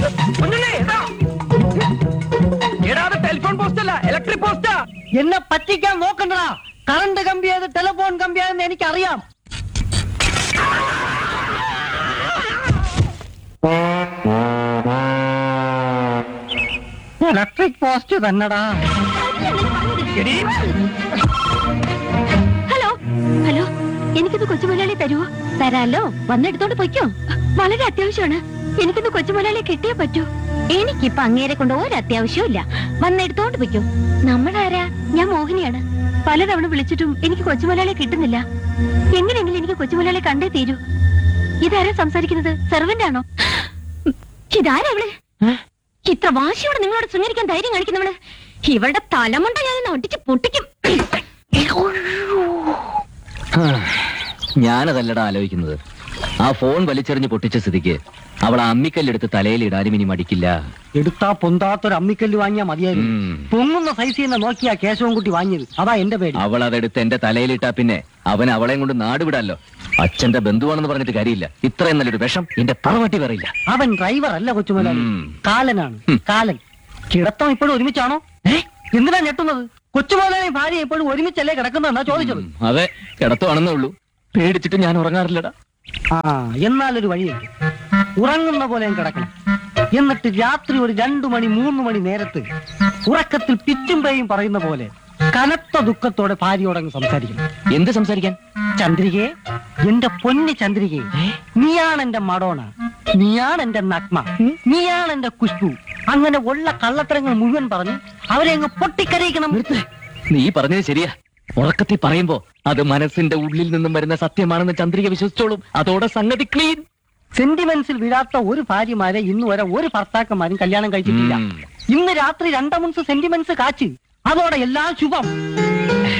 കുഞ്ഞുണ്ണി, ഇതാ. എടാ അത് ടെലിഫോൺ പോസ്റ്റ് അല്ല ഇലക്ട്രിക് പോസ്റ്റാ എന്നെ പറ്റിക്കാൻ നോക്കണ്ടടാ കറണ്ട് കമ്പിയത് ടെലിഫോൺ കമ്പിയാതെന്ന് എനിക്കറിയാം ഇലക്ട്രിക് പോസ്റ്റ് തന്നെടാ എടീ, ഹലോ ഹലോ എനിക്കിത് കൊച്ചുമുതലാളി തരുവോ തരാലോ വന്നെടുത്തോണ്ട് പൊയ്ക്കോ വളരെ അത്യാവശ്യമാണ് എനിക്കിന്ന് കൊച്ചുമുതലാളി കിട്ടിയേ പറ്റൂ എനിക്കിപ്പൊ അങ്ങേരെ കൊണ്ട് ഒരു അത്യാവശ്യവും ഇല്ല വന്നെടുത്തോണ്ട് പൊയ്ക്കോ നമ്മളാരാ ഞാൻ മോഹിനിയാണ് പലതവണ വിളിച്ചിട്ടും എനിക്ക് കൊച്ചുമുതലാളി കിട്ടുന്നില്ല എങ്ങനെയെങ്കിലും എനിക്ക് കൊച്ചുമുതലാളി കണ്ടേ തീരൂ ഇതാരാ സംസാരിക്കുന്നത് സെർവന്റ് ആണോ ഇതാരാ അവള് ഇത്ര വാശിയോടെ നിങ്ങളോട് ശൃംഗരിക്കാൻ ധൈര്യം കാണിക്കുന്നവള് ഇവളുടെ തലമുണ്ട ഞാൻ ഇന്ന് ഒട്ടിച്ച് പൊട്ടിക്കും ഞാനതല്ലടാ ആലോചിക്കുന്നത് ആ ഫോൺ വലിച്ചെറിഞ്ഞ് പൊട്ടിച്ച സ്ഥിതിക്ക് അവൾ ആ അമ്മിക്കല്ലെടുത്ത് തലയിൽ ഇടാനും ഇനി മടിക്കില്ല എടുത്താ പൊന്താത്തൊരു അമ്മിക്കല്ല് വാങ്ങിയാ മതിയായിരുന്നു ഉം. പൊങ്ങുന്ന സൈസിൽ നിന്ന് നോക്കിയാ കേശവൻകുട്ടി വാങ്ങിയത് അതാ എന്റെ പേടി അവൾ അതെടുത്ത് എന്റെ തലയിലിട്ടാ പിന്നെ അവൻ അവളെയും കൊണ്ട് നാട് വിടാലോ അച്ഛന്റെ ബന്ധുവാണെന്ന് പറഞ്ഞിട്ട് കാര്യമില്ല ഇത്രയും നല്ലൊരു വിഷം എന്റെ പറവട്ടി പറയില്ല അവൻ ഡ്രൈവർ അല്ല കൊച്ചുമുതലാളി ഉം. കാലനാണ് ഉം. കാലൻ കിടത്തം ഇപ്പോഴും ഒരുമിച്ചാണോ ഏ? എന്തിനാ ഞെട്ടുന്നത് കൊച്ചുമുതലാളി ഭാര്യ ഇപ്പോഴും ഒരുമിച്ചല്ലേ കിടക്കുന്നതെന്നാ ചോദിച്ചത് ഉം, അതെ കിടത്തുവാണെന്നേ ഉള്ളൂ പേടിച്ചിട്ട് ഞാൻ ഉറങ്ങാറില്ലടാ ആ എന്നാലൊരു വഴിയുണ്ട് ഉറങ്ങുന്ന പോലെ ഞാൻ കിടക്കണം എന്നിട്ട് രാത്രി ഒരു രണ്ടു മണി മൂന്ന് മണി നേരത്ത് ഉറക്കത്തിൽ പിച്ചും പേയും പറയുന്ന പോലെ കനത്ത ദുഃഖത്തോടെ ഭാര്യയോടങ്ങ് സംസാരിക്കണം എന്ത് സംസാരിക്കാൻ ചന്ദ്രികയെ എന്റെ പൊന്ന് ചന്ദ്രികയെ നീയാണ് എന്റെ മടോണ നീയാണ് എന്റെ നഗ്മ നീയാണ് എന്റെ കുഷ്പു അങ്ങനെ ഉള്ള കള്ളത്തരങ്ങൾ മുഴുവൻ പറഞ്ഞ് അവരെ അങ്ങ് പൊട്ടിക്കരയിക്കണം നീ പറഞ്ഞത് ശരിയാ ഉറക്കത്തിൽ പറയുമ്പോ അത് മനസ്സിന്റെ ഉള്ളിൽ നിന്നും വരുന്ന സത്യമാണെന്ന് ചന്ദ്രിക വിശ്വസിച്ചോളും അതോടെ സംഗതി ക്ലീൻ സെന്റിമെന്റ്സിൽ വീഴാത്ത ഒരു ഭാര്യമാരെ ഇന്ന് വരെ ഒരു ഭർത്താക്കന്മാരും കല്യാണം കഴിച്ചിട്ടില്ല ഉം. ഇന്ന് രാത്രി രണ്ടമുൻസ് സെന്റിമെന്റ്സ് കാച്ച് അതോടെ എല്ലാം ശുഭം